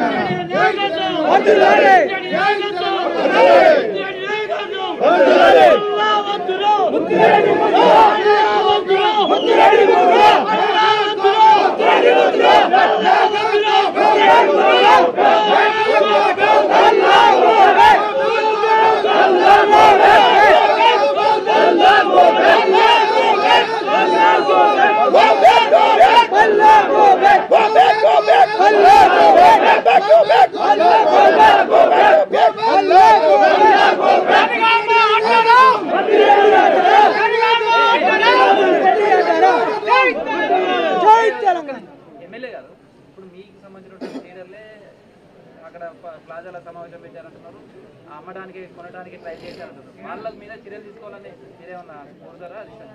MLA గారు ఇప్పుడు మీకు సంబంధించిన లీడర్లే అక్కడ ప- ప్లాజాల సమావేశం పెట్టారంటున్నారు అమ్మడానికి కొనడానికి ట్రై చేశారంటున్నారు వాళ్ళ మీద చర్యలు తీసుకోవాలని మీరేమన్నా కోరుతారా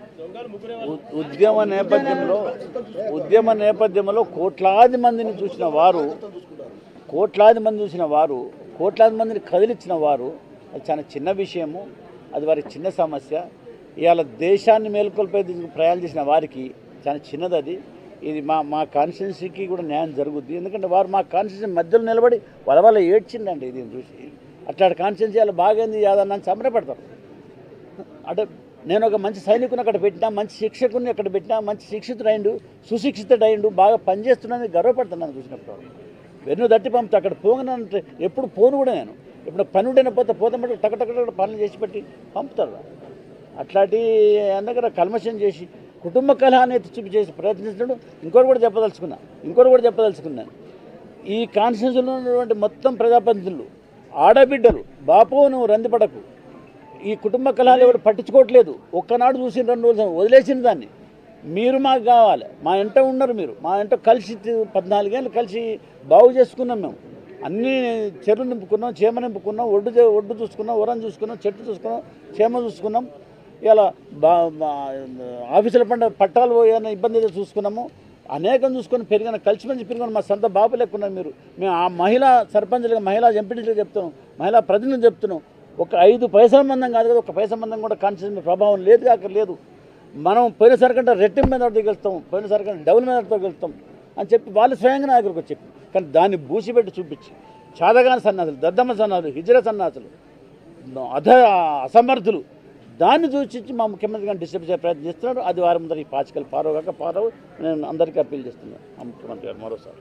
అది ఉ- ఉద్యమ నేపథ్యంలో ఉద్యమ నేపథ్యంలో కోట్లాది మందిని చూసిన వారు కోట్లాది మంది చూసిన వారు కోట్లాది మందిని కదిలించిన వారు అది చాలా చిన్న విషయము అది వారికి చిన్న సమస్య ఇవాళ దేశాన్ని మేల్కొల్పే దిశగా ప్రయాణం చేసిన వారికి చాలా చిన్నది అది ఇది మా మా కాన్స్టిట్యున్సీకి కూడా న్యాయం జరుగుద్ది ఎందుకంటే వారు మా కాన్స్టిట్యున్సీ మధ్యలో నిలబడి వాళ్ళ వాళ్ళ ఏడ్చిందండి ఇది చూసి అట్లాంటి కాన్స్టిట్యున్సీ వాళ్ళు బాగైంది యాదన్న సంబరపడతారు అంటే నేను ఒక మంచి సైనికుని అక్కడ పెట్టినా మంచి శిక్షకుని అక్కడ పెట్టినా మంచి శిక్షితుడు అయిండు సుశిక్షితుడు అయిండు బాగా పనిచేస్తున్నానని గర్వపడుతున్నాను చూసినప్పుడు వెన్ను దట్టి పంపుతా అక్కడ పోగనంటే ఎప్పుడు పోను కూడా నేను ఇప్పుడు పని ఉంటేనే పోతే పోతామంటే టక టక టక పనులు చేసి పెట్టి పంపుతారు అట్లాంటి అందరూ కల్మషం చేసి కుటుంబ కలహాన్ని ఎత్తి చూపి చేసి ప్రయత్నించడం ఇంకోటి కూడా చెప్పదలుచుకున్నా ఇంకోటి కూడా చెప్పదలుచుకున్నాను ఈ కాన్స్టిట్యూన్సీలో ఉన్నటువంటి మొత్తం ప్రజాప్రతినిధులు ఆడబిడ్డలు బాపు నువ్వు రందిపడకు ఈ కుటుంబ కలహాలు ఎవరు పట్టించుకోవట్లేదు ఒక్కనాడు చూసిన రెండు రోజులు వదిలేసిన దాన్ని మీరు మాకు కావాలి మా ఇంట ఉన్నారు మీరు మా ఇంట కలిసి తి- పద్నాలుగేళ్ళు కలిసి బాగు చేసుకున్నాం మేము అన్ని చెరువు నింపుకున్నాం చీమ నింపుకున్నాం ఒడ్డు చే- ఒడ్డు చూసుకున్నాం ఉరం చూసుకున్నాం చెట్టు చూసుకున్నాం చీమ చూసుకున్నాం ఇలా బా బా- ఆఫీసుల పండుగ పట్టాలు ఏమైనా ఇబ్బంది అయితే చూసుకున్నాము అనేకం చూసుకొని పెరిగిన కలిసిమెలిసి పెరిగిన మా సొంత బాబు లెక్కున్నాం మీరు మేము ఆ మహిళా సర్పంచ్లుగా మహిళా ఎంపీటీలుగా చెప్తున్నాం మహిళా ప్రతినిధులు చెప్తున్నాం ఒక ఐదు పైసల మందం కాదు కదా ఒక పైసల మందం కూడా కాన్స్టిట్యూషన్ ప్రభావం లేదు కాక లేదు మనం పోయినసారి కంటే రెట్టింపు మీద గెలుస్తాం పోయినసారి కంటే డబుల్ మీద గెలుస్తాం అని చెప్పి వాళ్ళు స్వయంగా నా దగ్గరకు వచ్చి చెప్పి కానీ దాన్ని బూసిపెట్టి చూపించి చాదగాని సన్నాసులు దద్దమ్మ సన్నాసులు హిజర సన్నాసులు అధ అసమర్థులు దాన్ని చూసి మా ముఖ్యమంత్రి గారిని డిస్టర్బ్ చేసే ప్రయత్నం చేస్తున్నారు అది వారి ముందర ఈ పాచికలు పారవు కాక పారవు నేను అందరికీ అప్పీల్ చేస్తున్నాను మా ముఖ్యమంత్రి గారు మరోసారి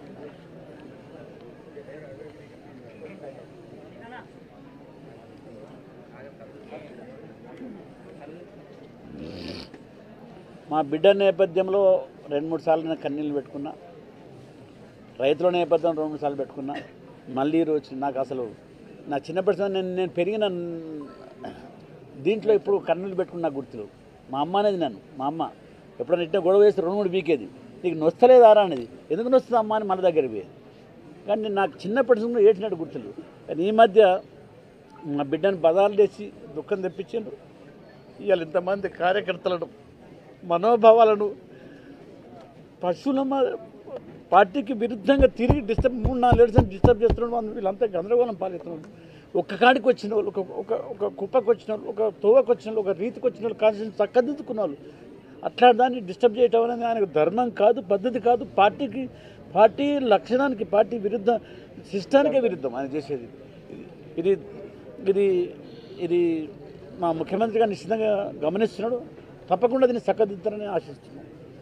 మా బిడ్డ నేపథ్యంలో రెండు మూడు సార్లు నేను కన్నీళ్ళు పెట్టుకున్నా రైతుల నేపథ్యం రెండు మూడు సార్లు పెట్టుకున్నా మళ్ళీ రోజు నాకు అసలు నా చిన్నప్పటి నుంచి నేను నేను పెరిగిన దీంట్లో ఇప్పుడు కన్నీళ్ళు పెట్టుకున్న నాకు గుర్తులు మా అమ్మ అనేది నన్ను మా అమ్మ ఎప్పుడైనా ఇట్లా గొడవ వేస్తే రెండు మూడు బీకేది నీకు నొస్తలేదారా అనేది ఎందుకు నొస్తుంది అమ్మ అని మన దగ్గర పోయేది కానీ నేను నాకు చిన్నప్పటి నుంచి ఏడ్చినట్టు గుర్తులు కానీ ఈ మధ్య మా బిడ్డను బదాలు తెచ్చి దుఃఖం తెప్పించిండ్రు ఇవాళ ఇంతమంది కార్యకర్తలను మనోభావాలను పశువుల మా- పార్టీకి విరుద్ధంగా తిరిగి డిస్టర్బ్ మూడు నాలుగు ఏడు డిస్టర్బ్ చేస్తున్నాడు వాళ్ళు వీళ్ళంతా గందరగోళం పాలిస్తున్నారు ఒక్క కాడికి వచ్చిన వాళ్ళు ఒక ఒక ఒక కుప్పకు వచ్చిన వాళ్ళు ఒక తోవకు వచ్చిన వాళ్ళు ఒక రీతికి వచ్చిన వాళ్ళు కాన్స్టిట్యూషన్ చక్కదిద్దుకున్న వాళ్ళు అట్లా దాన్ని డిస్టర్బ్ చేయటం అనేది ఆయనకు ధర్మం కాదు పద్ధతి కాదు పార్టీకి పార్టీ లక్షణానికి పార్టీ విరుద్ధ సిస్టానికే విరుద్ధం ఆయన చేసేది ఇది ఇది ఇది మా ముఖ్యమంత్రి గారు నిశ్చితంగా గమనిస్తున్నాడు తప్పకుండా దీన్ని చక్కదిద్దారని ఆశిస్తున్నాం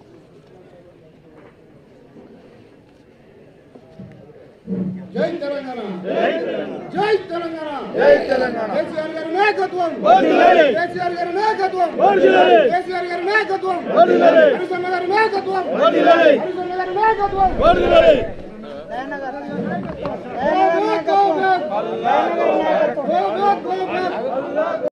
జై తెలంగాణ జై తెలంగాణ జై తెలంగాణ కేసీఆర్ గారి నాయకత్వం కేసీఆర్ గారి నాయకత్వం కేసీఆర్ గారి నాయకత్వం హరిశన్న గారి నాయకత్వం హరిశన్న గారి నాయకత్వం Go back, go back. Go back, go back.